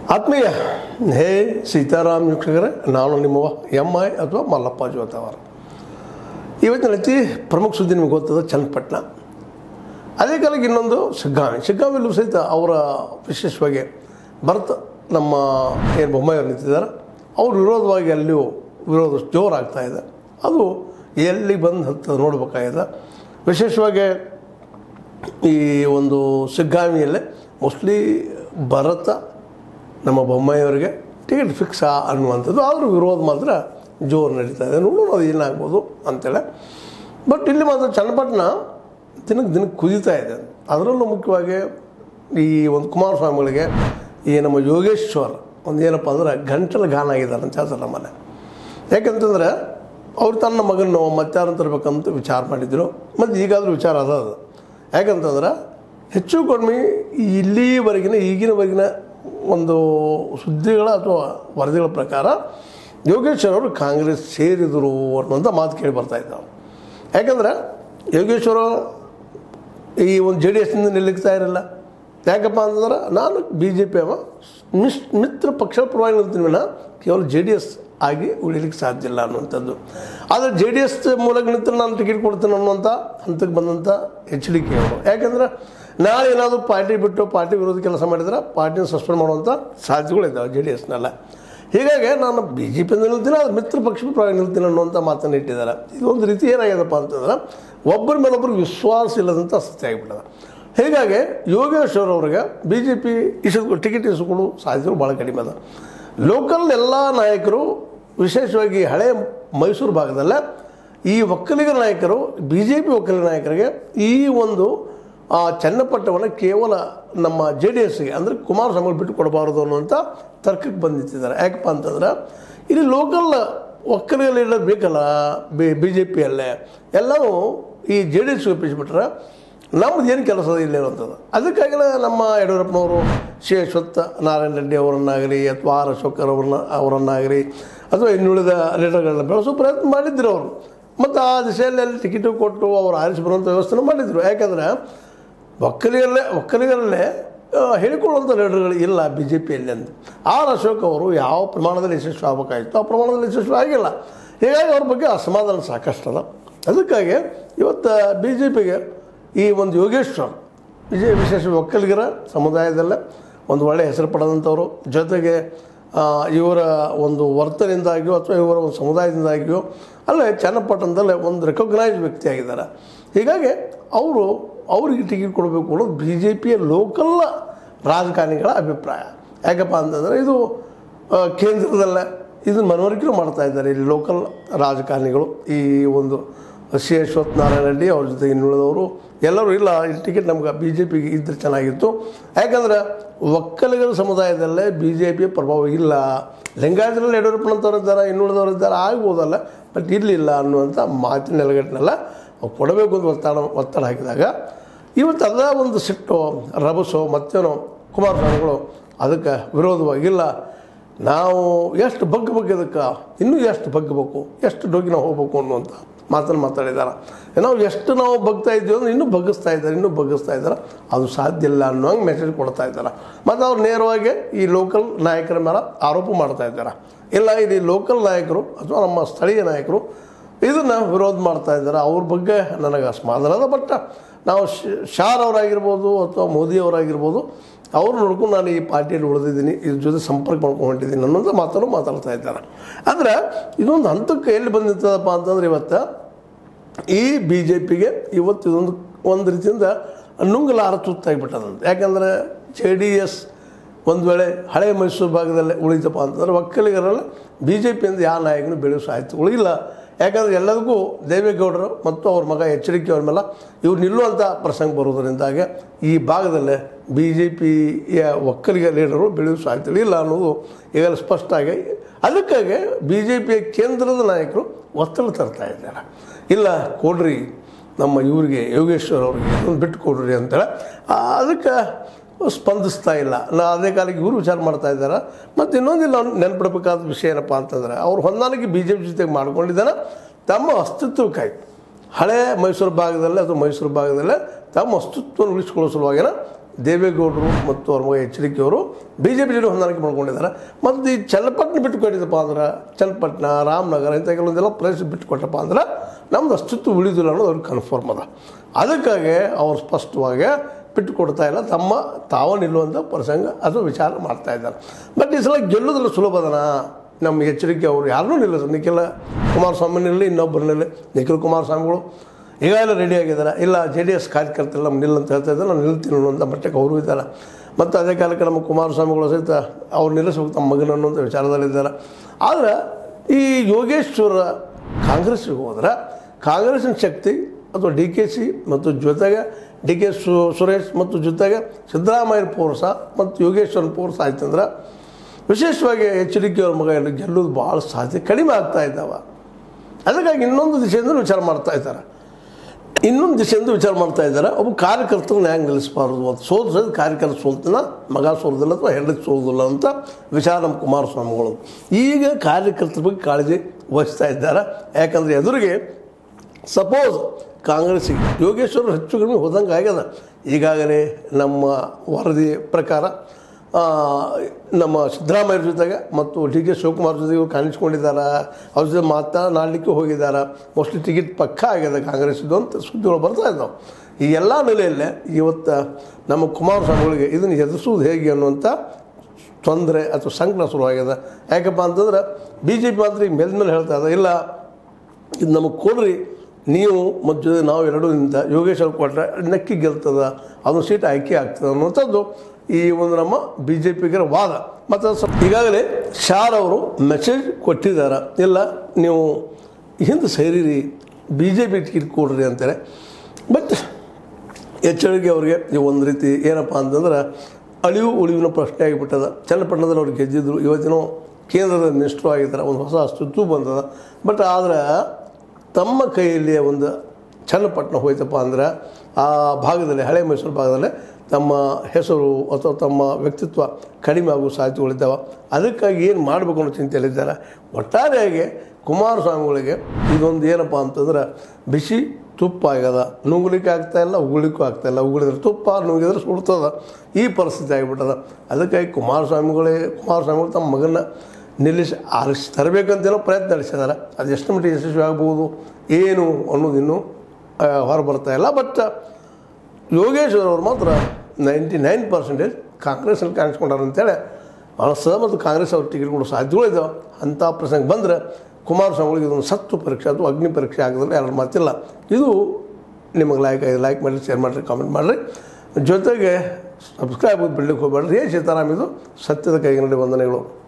ಆತ್ಮೀಯ ಹೇ ಸೀತಾರಾಮ್ ವೀಕ್ಷಕರೇ ನಾನು ನಿಮ್ಮ ಎಂ ಐ ಅಥವಾ ಮಲ್ಲಪ್ಪ ಜೋತವರ ಇವತ್ತಿನ ಅತಿ ಪ್ರಮುಖ ಸುದ್ದಿ ನಿಮಗೆ ಗೊತ್ತದ ಚನ್ನಪಟ್ಟಣ ಅದೇ ಕಾಲಕ್ಕೆ ಇನ್ನೊಂದು ಶಿಗ್ಗಾಂವಿ ಶಿಗ್ಗಾಂವಿಲೂ ಸಹಿತ ಅವರ ವಿಶೇಷವಾಗಿ ಭರತ್ ನಮ್ಮ ಏನು ಬೊಮ್ಮಾಯಿಯವರು ನಿಂತಿದ್ದಾರೆ ಅವ್ರ ವಿರೋಧವಾಗಿ ಅಲ್ಲಿಯೂ ವಿರೋಧ ಜೋರಾಗ್ತಾ ಇದೆ ಅದು ಎಲ್ಲಿ ಬಂದು ಹತ್ತದ ನೋಡ್ಬೇಕಾಗಿದೆ ವಿಶೇಷವಾಗಿ ಈ ಒಂದು ಸಿಗ್ಗಾಮಿಯಲ್ಲೇ ಮೋಸ್ಟ್ಲಿ ಭರತ ನಮ್ಮ ಬೊಮ್ಮಾಯಿಯವರಿಗೆ ಟಿಕೆಟ್ ಫಿಕ್ಸ್ ಅನ್ನುವಂಥದ್ದು ಆದರೂ ವಿರೋಧ ಮಾತ್ರ ಜೋರು ನಡೀತಾ ಇದೆ ನೋಡೋಣ ಅದು ಏನಾಗ್ಬೋದು ಅಂತೇಳಿ ಬಟ್ ಇಲ್ಲಿ ಮಾತ್ರ ಚನ್ನಪಟ್ಟಣ ದಿನಕ್ಕೆ ದಿನಕ್ಕೆ ಕುದೀತಾ ಇದೆ ಅದರಲ್ಲೂ ಮುಖ್ಯವಾಗಿ ಈ ಒಂದು ಕುಮಾರಸ್ವಾಮಿಗಳಿಗೆ ಈ ನಮ್ಮ ಯೋಗೇಶ್ವರ್ ಒಂದು ಏನಪ್ಪ ಅಂದ್ರೆ ಗಂಟಲು ಗಾನ ಆಗಿದ್ದಾರೆ ಅಂತ ಹೇಳ್ತಾರೆ ನಮ್ಮನೆ ಯಾಕಂತಂದ್ರೆ ಅವ್ರು ತನ್ನ ಮಗನ ಮತ್ತಾರು ತರಬೇಕಂತ ವಿಚಾರ ಮಾಡಿದ್ರು ಮತ್ತು ಈಗಾದರೂ ವಿಚಾರ ಅದ ಅದು ಯಾಕಂತಂದ್ರೆ ಹೆಚ್ಚು ಕಡಿಮೆ ಇಲ್ಲಿವರೆಗಿನ ಈಗಿನವರೆಗಿನ ಒಂದು ಸುದ್ದಿಗಳ ಅಥವಾ ವರದಿಗಳ ಪ್ರಕಾರ ಯೋಗೇಶ್ವರ್ ಅವರು ಕಾಂಗ್ರೆಸ್ ಸೇರಿದರು ಅನ್ನುವಂಥ ಮಾತು ಕೇಳಿ ಬರ್ತಾ ಇದ್ದಾವೆ ಯಾಕಂದ್ರೆ ಯೋಗೇಶ್ವರ ಈ ಒಂದು ಜೆ ಡಿ ಎಸ್ನಿಂದ ನಿಲ್ಲಿಕ್ತಾ ಇರಲ್ಲ ಯಾಕಪ್ಪ ಅಂತಂದ್ರೆ ನಾನು ಬಿ ಜೆ ಪಿ ಅವ ಮಿಸ್ ಮಿತ್ರ ಪಕ್ಷ ಪರವಾಗಿ ನಿಲ್ತೀನಿ ವಿನ ಕೇವಲ ಜೆ ಡಿ ಎಸ್ ಆಗಿ ಉಳಿಲಿಕ್ಕೆ ಸಾಧ್ಯ ಇಲ್ಲ ಅನ್ನುವಂಥದ್ದು ಆದರೆ ಜೆ ಡಿ ಎಸ್ ಮೂಲಕ ನಿಂತು ನಾನು ಟಿಕೆಟ್ ಕೊಡ್ತೀನಿ ಅನ್ನುವಂಥ ಹಂತಕ್ಕೆ ಬಂದಂಥ ಎಚ್ಚರಿಕೆ ಅವರು ಯಾಕಂದ್ರೆ ನಾಳೆ ಏನಾದರೂ ಪಾರ್ಟಿ ಬಿಟ್ಟು ಪಾರ್ಟಿ ವಿರೋಧ ಕೆಲಸ ಮಾಡಿದ್ರೆ ಪಾರ್ಟಿನ ಸಸ್ಪೆಂಡ್ ಮಾಡುವಂಥ ಸಾಧ್ಯತೆಗಳಿದ್ದಾವೆ ಜೆ ಡಿ ಎಸ್ನೆಲ್ಲ ಹೀಗಾಗಿ ನಾನು ಬಿ ಜೆ ಪಿಯಿಂದ ನಿಲ್ತೀನಿ ಅದು ಮಿತ್ರ ಪಕ್ಷದ ಪರವಾಗಿ ನಿಲ್ತೀನಿ ಅನ್ನುವಂಥ ಮಾತನ್ನು ಇಟ್ಟಿದ್ದಾರೆ ಇದೊಂದು ರೀತಿ ಏನಾಗ್ಯದಪ್ಪ ಅಂತಂದ್ರೆ ಒಬ್ಬರ ಮೇಲೊಬ್ಬರಿಗೆ ವಿಶ್ವಾಸ ಇಲ್ಲದಂಥ ಸ್ಥಿತಿ ಆಗಿಬಿಟ್ಟದ ಹೀಗಾಗಿ ಯೋಗೇಶ್ವರ್ ಅವ್ರಿಗೆ ಬಿ ಜೆ ಪಿ ಇಸು ಟಿಕೆಟ್ ಇಸ್ಕೊಳ್ಳೋ ಸಾಧ್ಯತೆಗಳು ಭಾಳ ಕಡಿಮೆ ಅದ ಲೋಕಲ್ ಎಲ್ಲ ನಾಯಕರು ವಿಶೇಷವಾಗಿ ಹಳೆ ಮೈಸೂರು ಭಾಗದಲ್ಲೇ ಈ ಒಕ್ಕಲಿಗರ ನಾಯಕರು ಬಿ ಜೆ ಪಿ ಒಕ್ಕಲಿಗರ ನಾಯಕರಿಗೆ ಈ ಒಂದು ಆ ಚನ್ನಪಟ್ಟಣವನ್ನು ಕೇವಲ ನಮ್ಮ ಜೆ ಡಿ ಎಸ್ಗೆ ಅಂದರೆ ಕುಮಾರಸ್ವಾಮಿ ಬಿಟ್ಟು ಕೊಡಬಾರದು ಅನ್ನುವಂಥ ತರ್ಕಕ್ಕೆ ಬಂದು ನಿಂತಿದ್ದಾರೆ ಯಾಕಪ್ಪ ಅಂತಂದ್ರೆ ಇಲ್ಲಿ ಲೋಕಲ್ ಒಕ್ಕಲಿಗ ಲೀಡರ್ ಬೇಕಲ್ಲ ಬಿ ಬಿ ಜೆ ಪಿಯಲ್ಲೇ ಎಲ್ಲವೂ ಈ ಜೆ ಡಿ ಎಸ್ಗೆ ಒಪ್ಪಿಸಿಬಿಟ್ರೆ ನಮ್ದು ಏನು ಕೆಲಸ ಇಲ್ಲ ಇರುವಂಥದ್ದು ಅದಕ್ಕಾಗಿ ನಮ್ಮ ಯಡಿಯೂರಪ್ಪನವರು ಶ್ರೀ ಅಶ್ವತ್ಥ ನಾರಾಯಣ ರೆಡ್ಡಿ ಅವರನ್ನಾಗಲಿ ಅಥವಾ ಆರ್ ಅಶೋಕರ್ ಅವ್ರನ್ನ ಅವರನ್ನಾಗಲಿ ಅಥವಾ ಇನ್ನುಳಿದ ಲೀಡರ್ಗಳನ್ನ ಬೆಳೆಸೋ ಪ್ರಯತ್ನ ಮಾಡಿದ್ರು ಅವರು ಮತ್ತು ಆ ದಿಶೆಯಲ್ಲಿ ಅಲ್ಲಿ ಟಿಕೆಟು ಕೊಟ್ಟು ಅವರು ಆರಿಸಿ ಬರುವಂಥ ವ್ಯವಸ್ಥೆನೂ ಮಾಡಿದರು ಯಾಕಂದರೆ ಒಕ್ಕಲಿಗರಲ್ಲೇ ಒಕ್ಕಲಿಗರಲ್ಲೇ ಆ, ಹೇಳಿಕೊಳ್ಳುವಂಥ ಲೀಡರ್ಗಳು ಇಲ್ಲ ಬಿ ಜೆ ಪಿಯಲ್ಲಿ ಅಂತ ಆರ್ ಅಶೋಕ್ ಅವರು ಯಾವ ಪ್ರಮಾಣದಲ್ಲಿ ಯಶಸ್ವಿ ಆಗಬೇಕಾಗಿತ್ತು ಆ ಪ್ರಮಾಣದಲ್ಲಿ ಯಶಸ್ವಿ ಆಗಿಲ್ಲ ಹೀಗಾಗಿ ಅವ್ರ ಬಗ್ಗೆ ಅಸಮಾಧಾನ ಸಾಕಷ್ಟು ಅದ ಅದಕ್ಕಾಗಿ ಇವತ್ತು ಬಿ ಜೆ ಪಿಗೆ ಈ ಒಂದು ಯೋಗೇಶ್ವರ್ ವಿಜಯ ವಿಶೇಷ ಒಕ್ಕಲಿಗರ ಸಮುದಾಯದಲ್ಲೇ ಒಂದು ಒಳ್ಳೆಯ ಹೆಸರು ಪಡೆದಂಥವ್ರು ಜೊತೆಗೆ ಆ, ಇವರ ಒಂದು ವರ್ತನೆಯಿಂದಾಗಿಯೋ ಅಥವಾ ಇವರ ಒಂದು ಸಮುದಾಯದಿಂದಾಗಿಯೋ ಅಲ್ಲೇ ಚನ್ನಪಟ್ಟಣದಲ್ಲೇ ಒಂದು ರೆಕಗ್ನೈಸ್ ವ್ಯಕ್ತಿಯಾಗಿದ್ದಾರೆ ಹೀಗಾಗಿ ಅವರು ಅವರಿಗೆ ಟಿಕೆಟ್ ಕೊಡಬೇಕು ಅನ್ನೋದು ಬಿ ಜೆ ಪಿಯ ಲೋಕಲ್ ರಾಜಕಾರಣಿಗಳ ಅಭಿಪ್ರಾಯ ಯಾಕಪ್ಪ ಅಂತಂದರೆ ಇದು ಆ, ಕೇಂದ್ರದಲ್ಲೇ ಇದನ್ನು ಮನವರಿಕೆ ಮಾಡ್ತಾ ಇದ್ದಾರೆ ಇಲ್ಲಿ ಲೋಕಲ್ ರಾಜಕಾರಣಿಗಳು ಈ ಒಂದು ಶ್ರೀ ಅಶ್ವಥ್ ನಾರಾಯಣ ರೆಡ್ಡಿ ಅವ್ರ ಜೊತೆಗೆ ಇನ್ನುಳಿದವರು ಎಲ್ಲರೂ ಇಲ್ಲ ಈ ಟಿಕೆಟ್ ನಮ್ಗೆ ಬಿ ಜೆ ಪಿಗೆ ಇದ್ರೆ ಚೆನ್ನಾಗಿತ್ತು ಯಾಕಂದ್ರೆ ಒಕ್ಕಲಿಗರ ಸಮುದಾಯದಲ್ಲೇ ಬಿ ಜೆ ಪಿ ಪ್ರಭಾವ ಇಲ್ಲ ಲಿಂಗಾಯತರಲ್ಲಿ ಯಡಿಯೂರಪ್ಪನಂತವ್ರು ಇದ್ದಾರೆ ಇನ್ನುಳಿದವರು ಇದ್ದಾರೆ ಆಗ್ಬೋದಲ್ಲ ಬಟ್ ಇರಲಿಲ್ಲ ಅನ್ನುವಂಥ ಮಾತಿನ ನೆಲಗಟ್ಟಿನೆಲ್ಲ ಅವ್ರು ಕೊಡಬೇಕು ಅಂತ ಒತ್ತಡ ಒತ್ತಡ ಹಾಕಿದಾಗ ಇವತ್ತು ಅದ ಒಂದು ಸಿಟ್ಟು ರಭಸೋ ಮತ್ತೇನೋ ಕುಮಾರಸ್ವಾಮಿಗಳು ಅದಕ್ಕೆ ವಿರೋಧವಾಗಿಲ್ಲ ನಾವು ಎಷ್ಟು ಬಗ್ಗಬೇಕು ಇದಕ್ಕೆ ಇನ್ನೂ ಎಷ್ಟು ಬಗ್ಗಬೇಕು ಎಷ್ಟು ಡೋಗಿ ನಾವು ಹೋಗ್ಬೇಕು ಅನ್ನುವಂಥ ಮಾತನ್ನು ಮಾತಾಡಿದ್ದಾರೆ ನಾವು ಎಷ್ಟು ನಾವು ಬಗ್ತಾ ಇದ್ದೀವಿ ಅಂದ್ರೆ ಇನ್ನೂ ಬಗ್ಗಿಸ್ತಾ ಇದ್ದಾರೆ ಇನ್ನೂ ಬಗ್ಗಿಸ್ತಾ ಇದ್ದಾರೆ ಅದು ಸಾಧ್ಯ ಇಲ್ಲ ಅನ್ನೋ ಹಂಗೆ ಮೆಸೇಜ್ ಕೊಡ್ತಾ ಇದ್ದಾರೆ ಮತ್ತು ಅವ್ರು ನೇರವಾಗಿ ಈ ಲೋಕಲ್ ನಾಯಕರ ಮೇಲೆ ಆರೋಪ ಮಾಡ್ತಾ ಇದ್ದಾರೆ ಇಲ್ಲ ಇಲ್ಲಿ ಲೋಕಲ್ ನಾಯಕರು ಅಥವಾ ನಮ್ಮ ಸ್ಥಳೀಯ ನಾಯಕರು ಇದನ್ನು ವಿರೋಧ ಮಾಡ್ತಾ ಇದ್ದಾರೆ ಅವ್ರ ಬಗ್ಗೆ ನನಗೆ ಅಸಮಾಧಾನ ಅದ ಬಟ್ ನಾವು ಶ- ಶಾರ್ ಅವರಾಗಿರ್ಬೋದು ಅಥವಾ ಮೋದಿ ಅವರಾಗಿರ್ಬೋದು ಅವ್ರು ನೋಡ್ಕೊಂಡು ನಾನು ಈ ಪಾರ್ಟಿಯಲ್ಲಿ ಉಳಿದಿದ್ದೀನಿ ಇದ್ರ ಜೊತೆ ಸಂಪರ್ಕ ಮಾಡ್ಕೊಂಡು ಹೊಂಟಿದ್ದೀನಿ ಅನ್ನೋದು ಮಾತನ್ನು ಮಾತಾಡ್ತಾ ಇದ್ದಾರೆ ಅಂದರೆ ಇದೊಂದು ಹಂತಕ್ಕೆ ಎಲ್ಲಿ ಬಂದಿರ್ತದಪ್ಪ ಅಂತಂದ್ರೆ ಇವತ್ತು ಈ ಬಿ ಜೆ ಪಿಗೆ ಇವತ್ತು ಇದೊಂದು ಒಂದು ರೀತಿಯಿಂದ ನುಂಗಲಾರ ತುತ್ತಾಗಿಬಿಟ್ಟದಂತೆ ಯಾಕಂದರೆ ಜೆ ಡಿ ಎಸ್ ಒಂದು ವೇಳೆ ಹಳೆ ಮೈಸೂರು ಭಾಗದಲ್ಲೇ ಉಳಿತಪ್ಪ ಅಂತಂದ್ರೆ ಒಕ್ಕಲಿಗರಲ್ಲಿ ಬಿ ಜೆ ಪಿಯಿಂದ ಯಾವ ನಾಯಕನು ಬೆಳೆಯೋ ಸಾಹಿತ್ಯಗಳು ಇಲ್ಲ ಯಾಕಂದರೆ ಎಲ್ಲದಕ್ಕೂ ದೇವೇಗೌಡರು ಮತ್ತು ಅವ್ರ ಮಗ ಎಚ್ಚರಿಕೆ ಅವ್ರ ಮೇಲೆ ಇವ್ರು ನಿಲ್ಲುವಂಥ ಪ್ರಸಂಗ ಬರೋದರಿಂದಾಗೆ ಈ ಭಾಗದಲ್ಲೇ ಬಿ ಜೆ ಪಿಯ ಒಕ್ಕಲಿಗ ಲೀಡರು ಬೆಳೆಯೋ ಸಾಧ್ಯತೆ ಇಲ್ಲ ಅನ್ನೋದು ಈಗಲೇ ಸ್ಪಷ್ಟ ಆಗಿ ಅದಕ್ಕಾಗಿ ಬಿ ಜೆ ಪಿಯ ಕೇಂದ್ರದ ನಾಯಕರು ಒತ್ತಡ ತರ್ತಾ ಇದ್ದಾರೆ ಇಲ್ಲ ಕೊಡ್ರಿ ನಮ್ಮ ಇವರಿಗೆ ಯೋಗೇಶ್ವರ್ ಅವ್ರಿಗೆ ಇದನ್ನು ಬಿಟ್ಟು ಕೊಡ್ರಿ ಅಂತೇಳಿ ಆ, ಅದಕ್ಕೆ ಸ್ಪಂದಿಸ್ತಾ ಇಲ್ಲ ನಾ ಅದೇ ಕಾಲಕ್ಕೆ ಇವರು ವಿಚಾರ ಮಾಡ್ತಾ ಇದ್ದಾರೆ ಮತ್ತು ಇನ್ನೊಂದು ನಾವು ನೆನ್ಪಿಡ್ಬೇಕಾದ ವಿಷಯ ಏನಪ್ಪ ಅಂತಂದರೆ ಅವ್ರು ಹೊಂದಾಣಿಕೆ ಬಿ ಜೆ ಪಿ ಜೊತೆಗೆ ಮಾಡ್ಕೊಂಡಿದ್ದಾನೆ ತಮ್ಮ ಅಸ್ತಿತ್ವಕ್ಕಾಗಿ ಹಳೆ ಮೈಸೂರು ಭಾಗದಲ್ಲೇ ಅಥವಾ ಮೈಸೂರು ಭಾಗದಲ್ಲೇ ತಮ್ಮ ಅಸ್ತಿತ್ವವನ್ನು ಉಳಿಸ್ಕೊಳ್ಳೋ ಸಲುವಾಗಿನ ದೇವೇಗೌಡರು ಮತ್ತು ಅವ್ರ ಮಗ ಎಚ್ ಡಿ ಕೆ ಅವರು ಬಿ ಜೆ ಪಿ ಜೊತೆ ಹೊಂದಾಣಿಕೆ ಮಾಡ್ಕೊಂಡಿದ್ದಾರೆ ಮತ್ತು ಈ ಚನ್ನಪಟ್ಟಣ ಬಿಟ್ಟು ಕೊಟ್ಟಿದ್ದಪ್ಪ ಅಂದ್ರೆ ಚನ್ನಪಟ್ಟಣ ರಾಮನಗರ ಇಂಥ ಕೆಲವೊಂದೆಲ್ಲ ಪ್ಲೇಸ್ ಬಿಟ್ಟು ಕೊಟ್ಟಪ್ಪ ಅಂದ್ರೆ ನಮ್ದು ಅಸ್ತಿತ್ವ ಉಳಿದಿಲ್ಲ ಅನ್ನೋದು ಅವ್ರಿಗೆ ಕನ್ಫರ್ಮ್ ಅದ ಅದಕ್ಕಾಗಿ ಅವ್ರು ಸ್ಪಷ್ಟವಾಗಿ ಬಿಟ್ಟು ಕೊಡ್ತಾ ಇಲ್ಲ ತಮ್ಮ ತಾವ ನಿಲ್ಲುವಂಥ ಪ್ರಸಂಗ ಅದು ವಿಚಾರ ಮಾಡ್ತಾ ಇದ್ದಾರೆ ಬಟ್ ಈ ಸಲ ಗೆಲ್ಲೋದ್ರ ಸುಲಭದನ ನಮ್ಮ ಎಚ್ಚರಿಕೆ ಅವರು ಯಾರನ್ನೂ ನಿಲ್ಲಿಸ ನಿಖಿಲ ಕುಮಾರಸ್ವಾಮಿ ನಿಲ್ಲಿ ಇನ್ನೊಬ್ಬರು ನಿಲ್ಲಿ ನಿಖಿಲ್ ಕುಮಾರಸ್ವಾಮಿಗಳು ಈಗಾಗಲೇ ರೆಡಿ ಆಗಿದ್ದಾರೆ ಇಲ್ಲ ಜೆ ಡಿ ಎಸ್ ಕಾರ್ಯಕರ್ತರು ನಮ್ಮ ನಿಲ್ಲ ಅಂತ ಹೇಳ್ತಾ ಇದ್ದಾರೆ ನಾನು ನಿಲ್ತೀನಿ ಅನ್ನುವಂಥ ಮಟ್ಟಕ್ಕೆ ಅವರು ಇದ್ದಾರೆ ಮತ್ತು ಅದೇ ಕಾಲಕ್ಕೆ ನಮ್ಮ ಕುಮಾರಸ್ವಾಮಿಗಳು ಸಹಿತ ಅವ್ರು ನಿಲ್ಲಿಸ್ಬೇಕು ತಮ್ಮ ಮಗನ ಅನ್ನುವಂಥ ವಿಚಾರದಲ್ಲಿದ್ದಾರೆ ಆದರೆ ಈ ಯೋಗೇಶ್ವರ ಕಾಂಗ್ರೆಸ್ಸಿಗೆ ಹೋದ್ರೆ ಕಾಂಗ್ರೆಸ್ಸಿನ ಶಕ್ತಿ ಅಥವಾ ಡಿ ಕೆ ಸಿ ಮತ್ತು ಜೊತೆಗೆ ಡಿ ಕೆ ಸು ಸುರೇಶ್ ಮತ್ತು ಜೊತೆಗೆ ಸಿದ್ದರಾಮಯ್ಯ ಪೋರ್ಸ ಮತ್ತು ಯೋಗೇಶ್ವರನ ಪೋರ್ಸ ಆಯ್ತಂದ್ರೆ ವಿಶೇಷವಾಗಿ ಎಚ್ ಡಿ ಕೆ ಅವ್ರ ಮಗ ಎಲ್ಲ ಗೆಲ್ಲೋದು ಭಾಳ ಸಾಧ್ಯತೆ ಕಡಿಮೆ ಆಗ್ತಾ ಇದ್ದಾವೆ ಅದಕ್ಕಾಗಿ ಇನ್ನೊಂದು ದಿಶೆಯಿಂದ ವಿಚಾರ ಮಾಡ್ತಾ ಇದ್ದಾರೆ ಇನ್ನೊಂದು ದಿಶೆಯಿಂದ ವಿಚಾರ ಮಾಡ್ತಾ ಇದ್ದಾರೆ ಒಬ್ಬ ಕಾರ್ಯಕರ್ತರನ್ನ ಹೆಂಗೆ ನಿಲ್ಲಿಸಬಾರ್ದು ಅಂತ ಸೋಲ್ಸೋದು ಕಾರ್ಯಕರ್ತ ಸೋಲ್ತಾನ ಮಗ ಸೋಲ್ದಿಲ್ಲ ಅಥವಾ ಹೆಂಡತಿ ಸೋಲ್ದಿಲ್ಲ ಅಂತ ವಿಚಾರ ನಮ್ಮ ಕುಮಾರಸ್ವಾಮಿಗಳು ಈಗ ಕಾರ್ಯಕರ್ತರ ಬಗ್ಗೆ ಕಾಳಜಿ ವಹಿಸ್ತಾ ಇದ್ದಾರೆ ಯಾಕಂದರೆ ಎದುರಿಗೆ ಸಪೋಸ್ ಕಾಂಗ್ರೆಸ್ಸಿಗೆ ಯೋಗೇಶ್ವರ್ ಹೆಚ್ಚು ಕಡಿಮೆ ಹೋದಂಗೆ ಆಗ್ಯದ ಈಗಾಗಲೇ ನಮ್ಮ ವರದಿ ಪ್ರಕಾರ ಆ, ನಮ್ಮ ಸಿದ್ದರಾಮಯ್ಯ ಜೊತೆಗೆ ಮತ್ತು ಡಿ ಕೆ ಶಿವಕುಮಾರ್ ಜೊತೆಗೆ ಇವ್ರು ಕಾಣಿಸ್ಕೊಂಡಿದ್ದಾರೆ ಅವ್ರ ಜೊತೆ ಮಾತನಾಡಲಿಕ್ಕೆ ಹೋಗಿದ್ದಾರೆ ಮೋಸ್ಟ್ಲಿ ಟಿಕೆಟ್ ಪಕ್ಕ ಆಗಿದೆ ಕಾಂಗ್ರೆಸ್ದು ಅಂತ ಸುದ್ದಿಗಳು ಬರ್ತಾ ಇದ್ದಾವೆ ಈ ಎಲ್ಲ ನೆಲೆಯಲ್ಲೇ ಇವತ್ತು ನಮ್ಮ ಕುಮಾರಸ್ವಾಮಿಗಳಿಗೆ ಇದನ್ನು ಎದುರಿಸುವುದು ಹೇಗೆ ಅನ್ನುವಂಥ ತೊಂದರೆ ಅಥವಾ ಸಂಕಟ ಶುರುವಾಗಿದೆ ಯಾಕಪ್ಪ ಅಂತಂದ್ರೆ ಬಿ ಜೆ ಪಿ ಮಾತ್ರ ಈಗ ಮೇಲ್ಮೇಲೆ ಹೇಳ್ತಾ ಇದೆ ಇಲ್ಲ ಇದು ನಮಗೆ ಕೊಡ್ರಿ ನೀವು ಮತ್ತು ಜೊತೆ ನಾವು ಎರಡೂ ನಿಂತ ಯೋಗೇಶ್ ಅವ್ರು ಕೊಟ್ಟರೆ ನಕ್ಕಿ ಗೆಲ್ತದ ಅದೊಂದು ಸೀಟ್ ಆಯ್ಕೆ ಆಗ್ತದೆ ಅನ್ನುವಂಥದ್ದು ಈ ಒಂದು ನಮ್ಮ ಬಿ ಜೆ ಪಿಗರ ವಾದ ಮತ್ತು ಸ್ವಲ್ಪ ಈಗಾಗಲೇ ಶಾರ್ ಅವರು ಮೆಸೇಜ್ ಕೊಟ್ಟಿದ್ದಾರೆ ಇಲ್ಲ ನೀವು ಹಿಂದೆ ಸೇರಿರಿ ಬಿ ಜೆ ಪಿ ಟಿಕೆಟ್ ಕೊಡ್ರಿ ಅಂತಾರೆ ಬಟ್ ಎಚ್ಚರಿಕೆ ಅವ್ರಿಗೆ ಈ ಒಂದು ರೀತಿ ಏನಪ್ಪ ಅಂತಂದ್ರೆ ಅಳಿವು ಉಳಿವಿನ ಪ್ರಶ್ನೆ ಆಗಿಬಿಟ್ಟದ ಚನ್ನಪಟ್ಟಣದಲ್ಲಿ ಅವ್ರು ಗೆದ್ದಿದ್ರು ಇವತ್ತಿನ ಕೇಂದ್ರದ ಮಿನಿಸ್ಟ್ರು ಆಗಿದ್ದಾರೆ ಒಂದು ಹೊಸ ಅಸ್ತಿತ್ವ ಬಂದದ ಬಟ್ ಆದ್ರೆ ತಮ್ಮ ಕೈಯಲ್ಲಿ ಒಂದು ಚನ್ನಪಟ್ಟಣ ಹೋಯ್ತಪ್ಪ ಅಂದ್ರೆ ಆ ಭಾಗದಲ್ಲಿ ಹಳೆ ಮೈಸೂರು ಭಾಗದಲ್ಲಿ ತಮ್ಮ ಹೆಸರು ಅಥವಾ ತಮ್ಮ ವ್ಯಕ್ತಿತ್ವ ಕಡಿಮೆ ಆಗುವ ಸಾಧ್ಯತೆಗಳಿದ್ದಾವೆ ಅದಕ್ಕಾಗಿ ಏನು ಮಾಡಬೇಕು ಅನ್ನೋ ಚಿಂತೆಯಲ್ಲಿದ್ದಾರೆ ಒಟ್ಟಾರೆಯಾಗಿ ಕುಮಾರಸ್ವಾಮಿಗಳಿಗೆ ಇದೊಂದು ಏನಪ್ಪ ಅಂತಂದ್ರೆ ಬಿಸಿ ತುಪ್ಪ ಆಗ್ಯದ ನುಂಗ್ಲಿಕ್ಕೆ ಆಗ್ತಾ ಇಲ್ಲ ಉಗುಳಿಕ್ಕೂ ಆಗ್ತಾ ಇಲ್ಲ ಉಗುಳಿದ್ರೆ ತುಪ್ಪ ನುಂಗಿದ್ರೆ ಸುಡ್ತದ ಈ ಪರಿಸ್ಥಿತಿ ಆಗಿಬಿಟ್ಟದ ಅದಕ್ಕಾಗಿ ಕುಮಾರಸ್ವಾಮಿಗಳೇ ಕುಮಾರಸ್ವಾಮಿಗಳು ತಮ್ಮ ಮಗನ ನಿಲ್ಲಿಸಿ ಆರಿಸಿ ತರಬೇಕಂತೇನೋ ಪ್ರಯತ್ನ ನಡೆಸಿದ್ದಾರೆ ಅದು ಎಷ್ಟು ಮಟ್ಟಿಗೆ ಯಶಸ್ವಿ ಆಗ್ಬೋದು ಏನು ಅನ್ನೋದು ಇನ್ನೂ ಹೊರ ಬರ್ತಾ ಇಲ್ಲ ಬಟ್ ಯೋಗೇಶ್ವರ್ ಅವರು ಮಾತ್ರ ನೈಂಟಿ ನೈನ್ ಪರ್ಸೆಂಟೇಜ್ ಕಾಂಗ್ರೆಸ್ನಲ್ಲಿ ಕಾಣಿಸ್ಕೊಂಡಾರ ಅಂತೇಳಿ ಭಾಳ ಸಹ ಮತ್ತು ಕಾಂಗ್ರೆಸ್ ಅವ್ರ ಟಿಕೆಟ್ ಕೊಡೋ ಸಾಧ್ಯತೆಗಳು ಇದ್ದಾವೆ ಅಂಥ ಪ್ರಸಂಗ ಬಂದರೆ ಕುಮಾರಸ್ವಾಮಿಗಳಿಗೆ ಇದೊಂದು ಸತ್ತು ಪರೀಕ್ಷೆ ಅಥವಾ ಅಗ್ನಿ ಪರೀಕ್ಷೆ ಆಗಿದ್ರೆ ಎರಡು ಮಾತಿಲ್ಲ ಇದು ನಿಮಗೆ ಲೈಕ್ ಆಗಿದೆ ಲೈಕ್ ಮಾಡಿರಿ ಶೇರ್ ಮಾಡಿರಿ ಕಾಮೆಂಟ್ ಮಾಡಿರಿ ಜೊತೆಗೆ ಸಬ್ಸ್ಕ್ರೈಬ್ ಬಿಡ್ಲಿಕ್ಕೆ ಹೋಗ್ಬೇಡ್ರಿ ಹೇ ಸೀತಾರಾಮ್ ಇದು ಸತ್ಯದ ಕೈಗಿನಲ್ಲಿ ವಂದನೆಗಳು